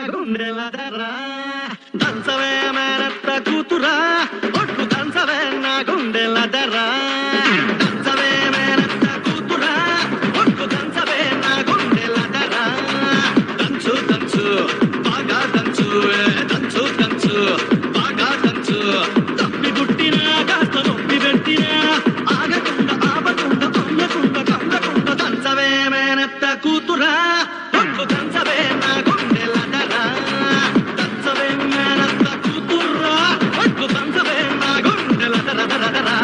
గుండెల ధరా దంచవే మేనత్త కూతురా ఒట్టు దంచవే నా గుండెల ధరా దంచవే మేనత్త కూతురా ఒట్టు దంచవే నా గుండెల ధరా దంచు దంచు బాగా దంచు ఏ దంచు దంచు బాగా దంచు తప్పి గుట్టినా కాస్త నొప్పి పెట్టినా ఆగకుండా ఆపకుండా అమ్మకుండా కమ్మకుండా దంచవే మేనత్త కూతురా ఒట్టు దంచవే నా గుండెల ధరా దంచవే మేనత్త కూతురా ఒట్టు దంచవే నా గుండెల ధర ధర ధరా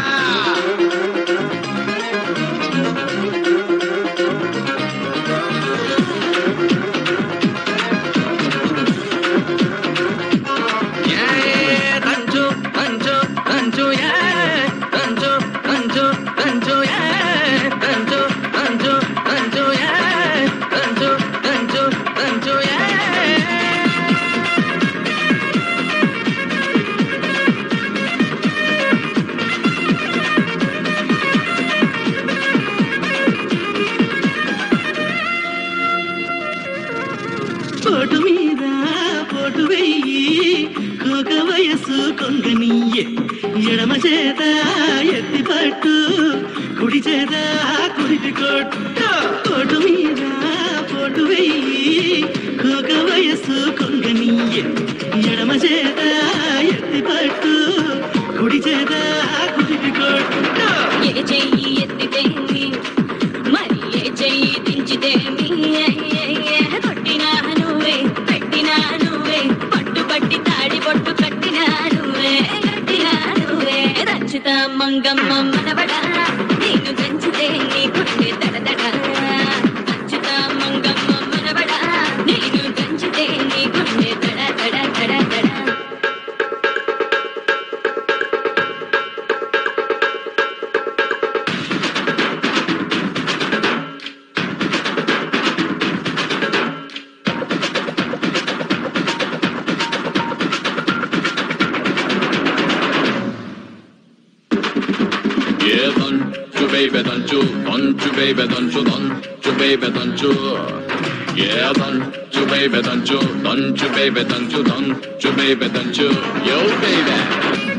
Yeah, Rancho, Rancho, Rancho, yeah. Rancho, Rancho, Rancho, yeah. Rancho, Rancho, Rancho, yeah. Rancho, Rancho, Rancho, yeah. పోటు మీద పోటు వెయ్యి కోక వయస్సు కొంగనీయే ఎడమ చేత ఎత్తి పట్టు కుడి చేత కుడిటి కొట్టు పోటు మీద పోటు వెయ్యి కోక వయస్సు కొంగనీయే ఎడమ చేత ఎత్తి పట్టు కుడి చేత కుడిటి కొట్టు ఏ చెయ్యి ఎత్తితేమి మరి ఏ చెయ్యి దించితేమి కొట్టినా నువ్వే పెట్టినా నువ్వే పట్టు పట్టి తాడి పొట్టు కట్టినా నువ్వే కట్టినా నువ్వే రచిత మంగమ్మ మనవడా నేను దంచితే నీ గుండె దడదడ రచిత మంగమ్మ మనవడా నేను దంచితే నీ గుండె దడ దడ దడ దడ Yeah, don't you baby, don't you, don't you baby, don't you, don't you baby, don't you. Yeah, don't you baby, don't you, don't you baby, don't you, don't you baby, don't you. Yo, baby.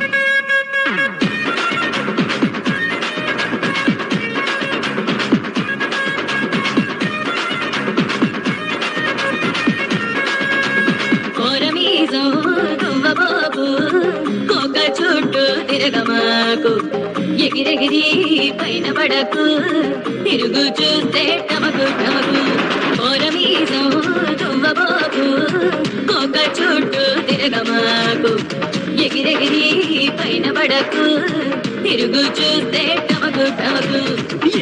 కోరమీసం దువ్వబోపు కోక చుట్టూ తిరగమాకు ఎగిరెగిరి పైన పడకు తిరుగు చూస్తే టమకు టమకు కోరమీసం దువ్వబోపు కోక చుట్టూ తిరగమాకు ఎగిరెగిరి పైన పడకు తిరుగు చూస్తే టమకు టమకు